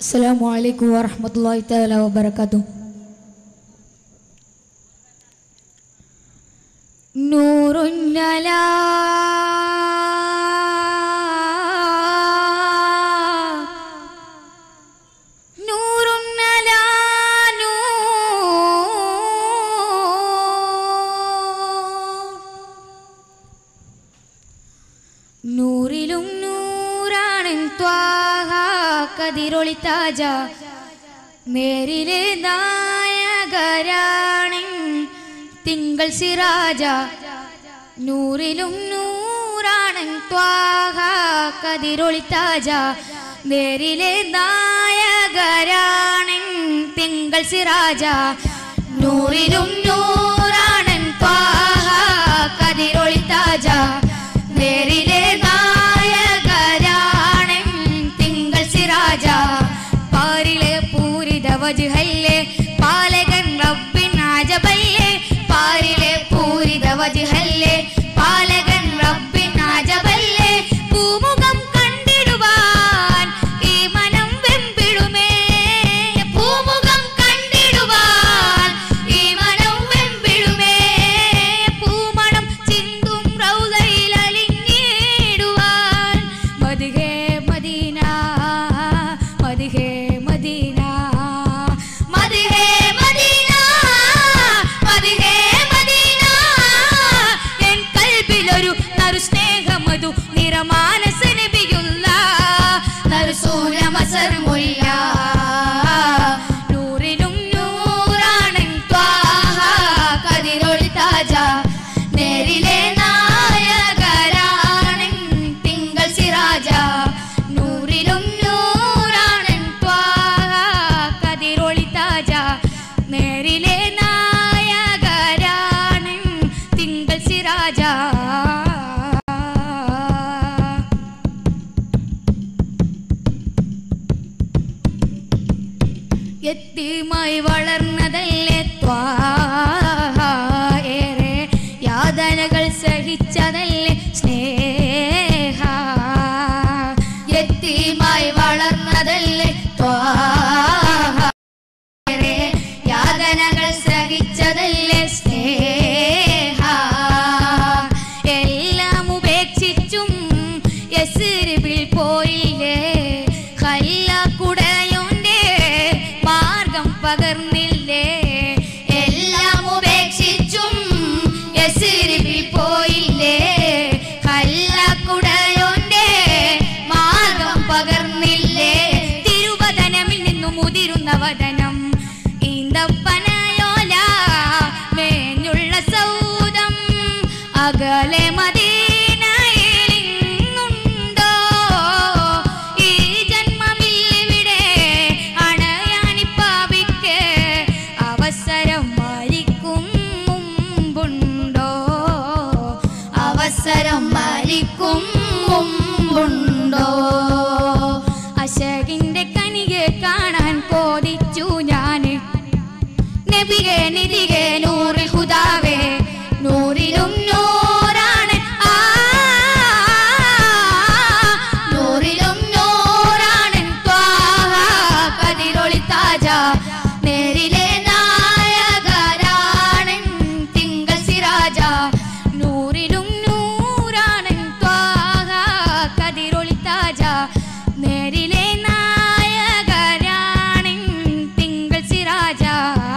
السلام عليكم ورحمة الله تعالى وبركاته نور على نور على نور നൂറിലും നൂറാണ് ത്വാഹ കതിരൊളി താജ നേരിലെ നായകരാണ് തിങ്കൾ സിറാജ നൂറിലും നൂറാണ് ത്വാഹ കതിരൊളി താജ നേരിലെ നായകരാണ് തിങ്കൾ സിറാജ നൂറിലും നൂറാണ് ത്വാഹ കതിരൊളി താജ നേരിലെ നായകരാണ് തിങ്കൾ സിറാജ പാരിലെ പൂരിത വജുഹല്ലേ പാലകൻ റബ്ബിൻ ആജബല്ലേ പാരിലെ പൂരിത വജുഹല്ലേ പാലകൻ റബ്ബിൻ ആജബല്ലേ പൂമുഖം കണ്ടിടുവാൻ ഈ മനം വെമ്പിടുമേ പൂമുഖം കണ്ടിടുവാൻ ഈ മനം വെമ്പിടുമേ പൂമണം ചിന്തും റൗദയിൽ അലിഞ്ഞിടുവാൻ മതിഹേ മദീന മതിഹേ മദീന മതിഹേ മദീന മതിഹേ മദീന എൻ കൽബിലൊരു നറു സ്നേഹമതു നിറമാനസ നബിയുള്ള നറുസൂല മസർ മുല്ല നൂറിലും നൂറാണ് ത്വാഹ കതിരൊളി താജ നേരിലെ നായകരാണ് തിങ്കൾ സിറാജ നൂറിലും നൂറാണ് ത്വാഹ കതിരൊളി താജ നേരിലെ നായകരാണ് തിങ്കൾ സിറാജ എത്തിയുമായി വളർന്നതല്ലേ ത്വാഹ ഏറെ യാതനകൾ സഹിച്ചതല്ലേ സ്നേഹ എത്തിയുമായി വളർന്നതല്ലേ ത്വാഹ ഏറെ യാതനകൾ സഹിച്ചതല്ലേ സ്നേഹ എല്ലാം ഉപേക്ഷിച്ചും യസ്രിബിൽ പോയില്ലേ ഹല്ലാക്കുടയോന്റെ മാർഗം പകർന്നില്ലേ എല്ലാം ഉപേക്ഷിച്ചും യസ്രിബിൽ പോയില്ലേ ഹല്ലാക്കുടയോന്റെ മാർഗം പകർന്നില്ലേ തിരുവദനമിൽ നിന്നും മുതിരുന്ന വദനം ഈന്തപ്പനയോല മേഞ്ഞുള്ള സൗദം അകലെ മദീനയിലിന്നുണ്ടോ ഈ ജന്മമിൽ ഇവിടെ അണയാനിപ്പാവിക്ക് അവസരം മരിക്കും മുമ്പുണ്ടോ അവസരം മരിക്കും മുമ്പുണ്ടോ അശകിന്റെ കനികെ കാണാൻ കോതിച്ചു ഞാന് നബികെ നിധികെ നൂറിൽ ഹുദാവേ നൂറിലും നൂറാണ് ആ നൂറിലും നൂറാണ് ത്വാഹ കതിരൊളി താജ നേരിലെ നായകരാണ് തിങ്കൾ സിറാജ നൂറിലും നൂറാണ് ത്വാഹ കതിരൊളി താജ നേരിലെ നായകരാണ് തിങ്കൾ സിറാജ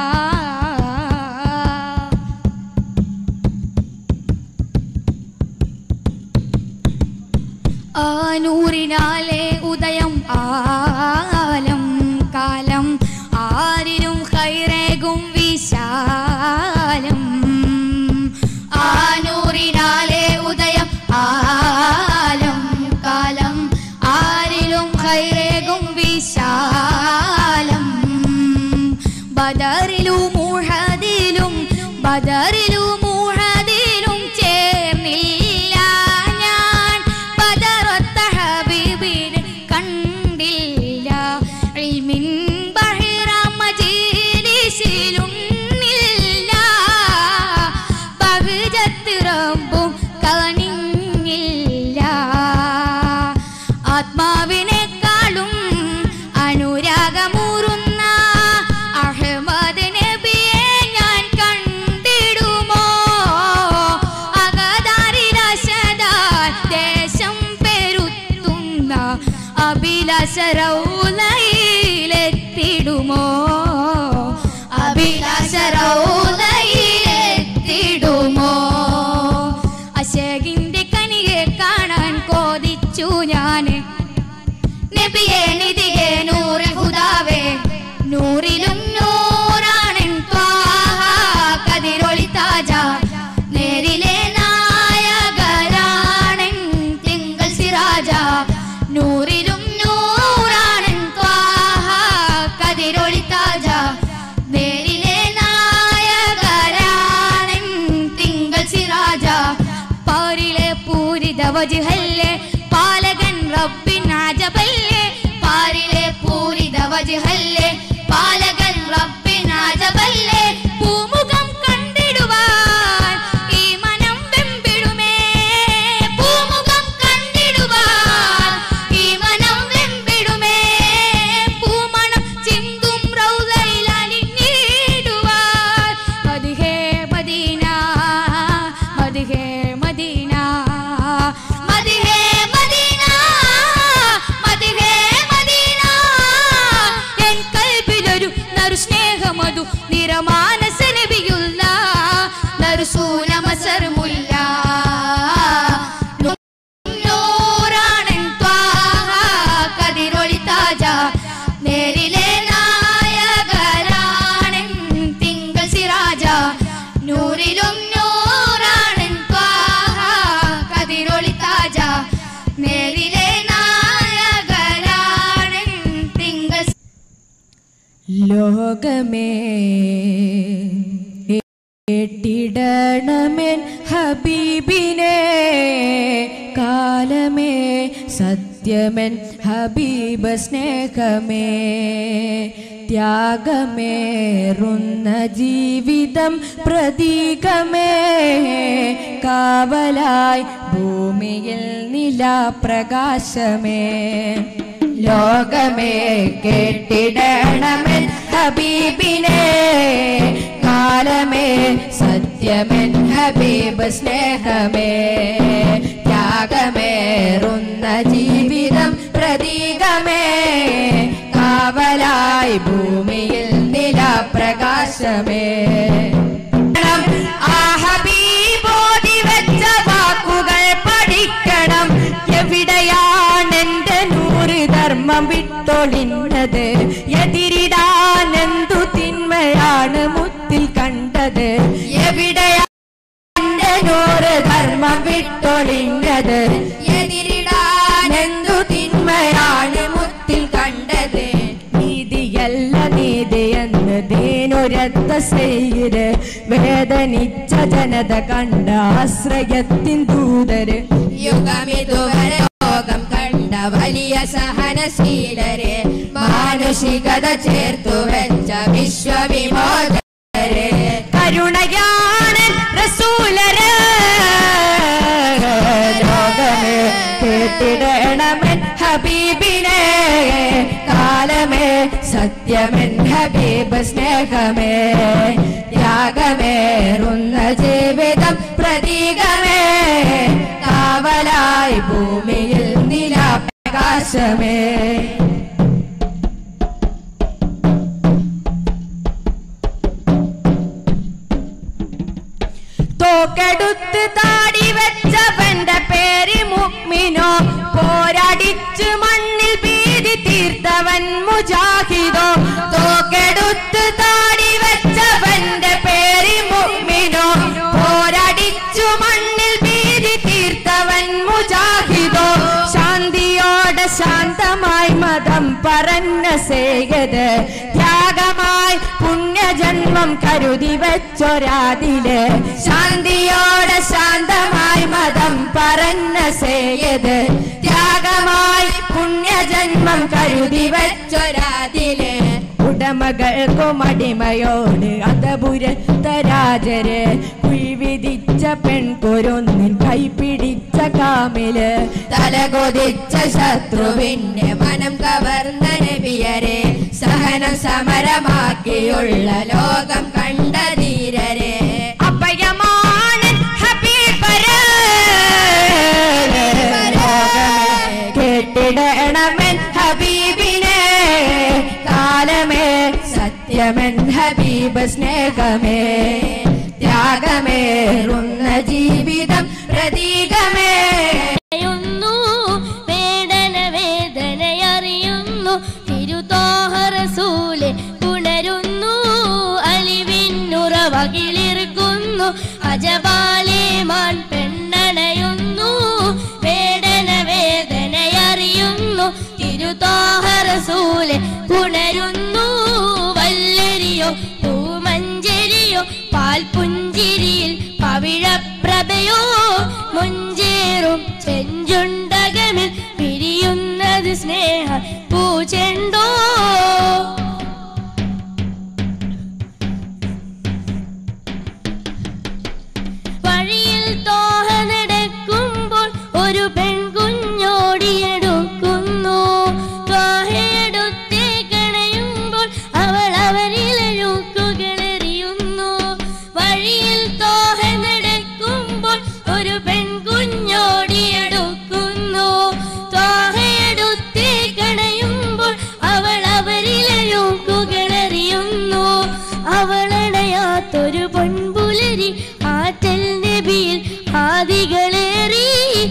ആ നൂറിനാലെ ഉദയം ആലം കാലം ആരിലും ഹൈറേകും വിശാലം ആ നൂറിനാലെ ഉദയം ആലം കാലം ആരിലും ഹൈറേകും വിശാലം ബദറിലും മുഹദിലും ബദറിലും മുഹദിലും ചേർന്നില്ല ഞാൻ ബദറൊത്ത ഹബീബിനെ കണ്ടില്ല അഭിലാഷരൗലയിലെത്തിടുമോ അഭിലാഷരൗലയിലെത്തിടുമോ അശകിന്റെ കനിയെ കാണാൻ കോതിച്ചു ഞാന് നബിയെ നിധിയെ നൂറെ ഹുദാവേ നൂറിലും നൂറാണെൻ ത്വാഹ കതിരൊളി താജ നേരിലെ നായകരാണെൻ തിങ്കൾ സിറാജ നൂറിലും നൂറാണെൻ ത്വാഹ കതിരൊളി താജ നേരിലെ നായകരാണെൻ തിങ്കൾ സിറാജ പാരിലെ പൂരിത വജുഹല്ലേ പാലകൻ റബ്ബിൻ ആജബല്ലേ പാരിലെ പൂരിത വജുഹല്ലേ പാലകൻ റബ്ബിൻ ആജബല്ലേ പൂമുഖം കണ്ടിടുവാൻ ഈ മനം വെമ്പിടുമേ പൂമുഖം കണ്ടിടുവാൻ ഈ മനം വെമ്പിടുമേ പൂമണം ചിന്തും റൗലയിൽ അലിഞ്ഞിടുവാൻ മതിഹേ മദീന മതിഹേ മദീന മതിഹേ മദീന മതിഹേ മദീന എൻ കൽബിലൊരു നറു സ്നേഹമതു നിറമാനസ നബിയുള്ള നറുസൂല മസർമുല്ല നൂറാണെൻ ത്വാഹ കതിരൊളി താജ നേരിലെ നായകരാണെൻ തിങ്കൾ സിറാജ നൂറിലും നൂറാണെൻ ത്വാഹ കതിരൊളി താജ നേരിലെ നായകരാണെൻ തിങ്കൾ ലോകമേ കേട്ടിടണമെൻ ഹബീബിനെ കാലമേ സത്യമൻ ഹബീബ് സ്നേഹമേ ത്യാഗമേറുന്ന ജീവിതം പ്രതീകമേ കാവലായി ഭൂമിയിൽ നിലാപ്രകാശമേ ലോകമേ കേട്ടിടണമെൻ ഹബീബിനെ കാലമേ സത്യമൻ ഹബീബ് സ്നേഹമേ ത്യാഗമേറുന്ന ജീവിതം പ്രതീകമേ കാവലായി ഭൂമിയിൽ നിലാപ്രകാശമേ ആ ഹബീബോധി വെച്ച വാക്കുകൾ പഠിക്കണം എവിടെയാണെന്റെ നൂറ് ധർമ്മം വിട്ടൊളിഞ്ഞത് എതിരിടാൻ എന്തു തിന്മയാണ് മുത്തിൽ കണ്ടത് എവിടെയാണെന്റെ നൂറ് ധർമ്മം വിട്ടൊളിഞ്ഞത് എതിരിടാൻ എന്തു തിന്മയാണ് മുത്തിൽ കണ്ടത് നീതിയല്ല നീതി എന്ന് ദീനുരത്ത ചെയ്യര് വേദനിച്ച ജനത കണ്ട ആശ്രയത്തിൻ ദൂതര് യുഗമിതുവരെ ലോകം കണ്ട വലിയ സഹനശീലരെ മാനുഷികത ചേർത്തു വെച്ച വിശ്വവിമോചരെ കരുണയാണ് റസൂലര് ലോകമേ കേട്ടിടണമെൻ ഹബീബിനെ കാലമേ സത്യമെൻ ഹബീബ് സ്നേഹമേ ത്യാഗമേറുന്ന ജീവിതം പ്രതീകമേ കാവലായി ഭൂമിയിൽ നിലാപ്രകാശമേ തോക്കെടുത്ത് താടി വെച്ചവന്റെ പേര് മുക്മിനോ പോരാടിച്ച് മണ്ണിൽ ഭീതി തീർത്തവൻ മുജാഹിദോ തോക്കെടുത്ത് താടി വെച്ചവന്റെ പേര് മുക്മിനോ പോരാടിച്ചു മണ്ണിൽ ഭീതി തീർത്തവൻ മുജാഹിദോ ശാന്തിയോടെ ശാന്തമായി മതം പറഞ്ഞ സേകത് ത്യാഗമായി പുണ്യജന്മം കരുതി വെച്ചൊരാതില് ശാന്തിയോടെ ശാന്തമായി മതം പറഞ്ഞ സേയത് ത്യാഗമായി പുണ്യജന്മം കരുതി വെച്ചൊരാതില് ഉടമകൾക്കും അടിമയോട് അതപുരത്തരാജര് കുഴിവിധിച്ച പെൺകൊരൊന്നിൻ കൈപിടിച്ച കാമില് തലകൊതിച്ച ശത്രുവിന്റെ മനം കവർന്ന നബിയരെ സഹനം സമരമാക്കിയുള്ള ലോകം കണ്ട ധീരരെ അഭയമാണ് ഹബീബര് ലോകമേ കേട്ടിടണമെൻ ഹബീബിനെ കാലമേ സത്യമെൻ ഹബീബ് സ്നേഹമേ ത്യാഗമേറുന്ന ജീവിതം പ്രതീകമേ അറിയുന്നു വേദന വേദനയറിയുന്നു തിരുതോഹറസൂലെ പുണരുന്നു അലിവിന്നുറവകിളിർക്കുന്നു അജപാലേമാൻ പെണ്ണണയുന്നു വേദന വേദനയറിയുന്നു തിരുതോഹറസൂലെ പുണരുന്നു വല്ലരിയോ പൂമഞ്ചരിയോ പാൽപുഞ്ചിരിയിൽ പവിഴപ്രഭയോ മുഞ്ചേറും ചെഞ്ചുണ്ടകമിൽ പിരിയുന്നത് സ്നേഹ പൂച്ചെണ്ടോ വഴിയിൽ തോഹ നടക്കുമ്പോൾ ഒരു പെൺകുഞ്ഞോടിയെടുക്കുന്നു ത്വാഹയെടുത്തേ കണയുമ്പോൾ അവൾ അവരിലെഴുക്കുകളെറിയുന്നു വഴിയിൽ തോഹ നടക്കുമ്പോൾ ഒരു പെൺകുഞ്ഞോടിയെടുക്കുന്നു ത്വാഹയെടുത്തേ കണയുമ്പോൾ അവൾ അവരിലെഴുക്കുകളെറിയുന്നു അവളണയാത്തൊരു പൊൻപുലരി ആറ്റൽ നബിയിൽ ആദികളേറി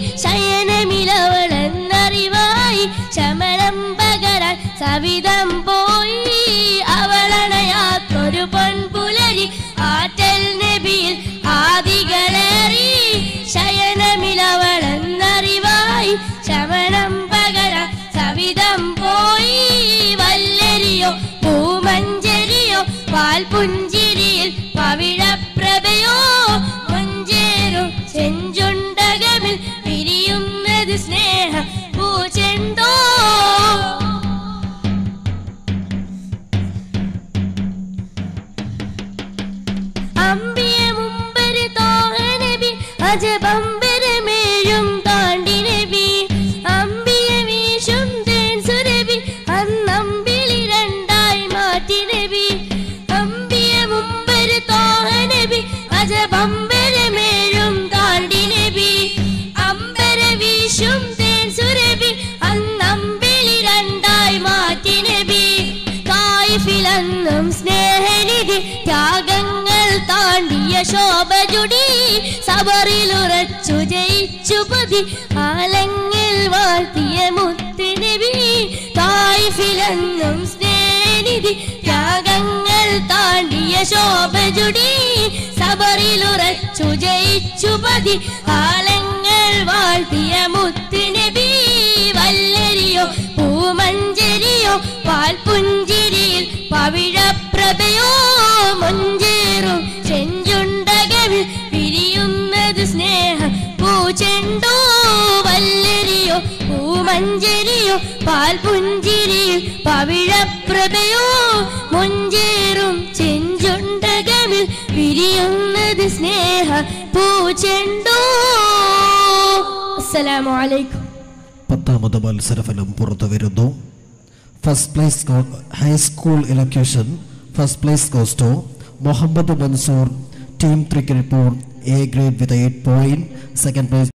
ശയനമിലവളെന്നറിവായി ശമനം പകരാൻ സവിധം പോയി അവളണയാത്തൊരു പൊൻപുലരി ആറ്റൽ നബിയിൽ ആദികളേറി ശയനമിലവളെന്നറിവായി ശമനം പകരാൻ സവിധം പോയി വല്ലരിയോ പൂമഞ്ചരിയോ പാൽപുഞ്ചിരിയിൽ പവിഴപ്രഭയോ മുഞ്ചേറും ചെഞ്ചുണ്ടകമിൽ പിരിയുന്നത് സ്നേഹ പൂച്ചെണ്ടോ അമ്പിയ മുമ്പര് തോഹനബി അജബമ്പരമേഴും താണ്ടി നബി അമ്പിയ വീശും തേൻ സുരബി അന്നമ്പിളി രണ്ടായി മാറ്റി നബി അമ്പിയ മുമ്പര് തോഹനബി അജബമ്പരമേഴും താണ്ടി നബി അമ്പര വീശും തേൻ സുരബി അന്നമ്പിളി രണ്ടായി മാറ്റി നബി തായിഫിലെന്നും സ്നേഹനിധി ത്യാഗങ്ങൾ താണ്ടിയ ശോഭജുടി സബറിലുറച്ചു ജയിച്ചു പതി ആലങ്ങിൽ വാഴ്ത്തിയ മുത്തുനബി തായിഫിലെന്നും സ്നേഹനിധി ത്യാഗങ്ങൾ താണ്ടിയ ശോഭജുടി സബറിലുറച്ചു ജയിച്ചു പതി ആലങ്ങൾ വാഴ്ത്തിയ മുത്തുനബി വല്ലരിയോ പൂമഞ്ചരിയോ പാൽപുഞ്ചിരിയിൽ പവിഴപ്രഭയോ മുഞ്ചേറും ചെഞ്ചുണ്ടകമിൽ പിരിയുന്നത് സ്നേഹ പൂച്ചെണ്ടോ വല്ലരിയോ പൂമഞ്ചരിയോ പാൽപുഞ്ചിരിയിൽ പവിഴപ്രഭയോ മുഞ്ചേറും ചെഞ്ചുണ്ടകമിൽ പിരിയുന്നത് സ്നേഹ പൂച്ചെണ്ടോ അസ്സലാമു അലൈക്കും പത്താമത് മത്സരഫലം പുറത്തു വരുന്നു first place high school elocution first place goes to Muhammad Mansoor team Trikaripur A grade with eight point second place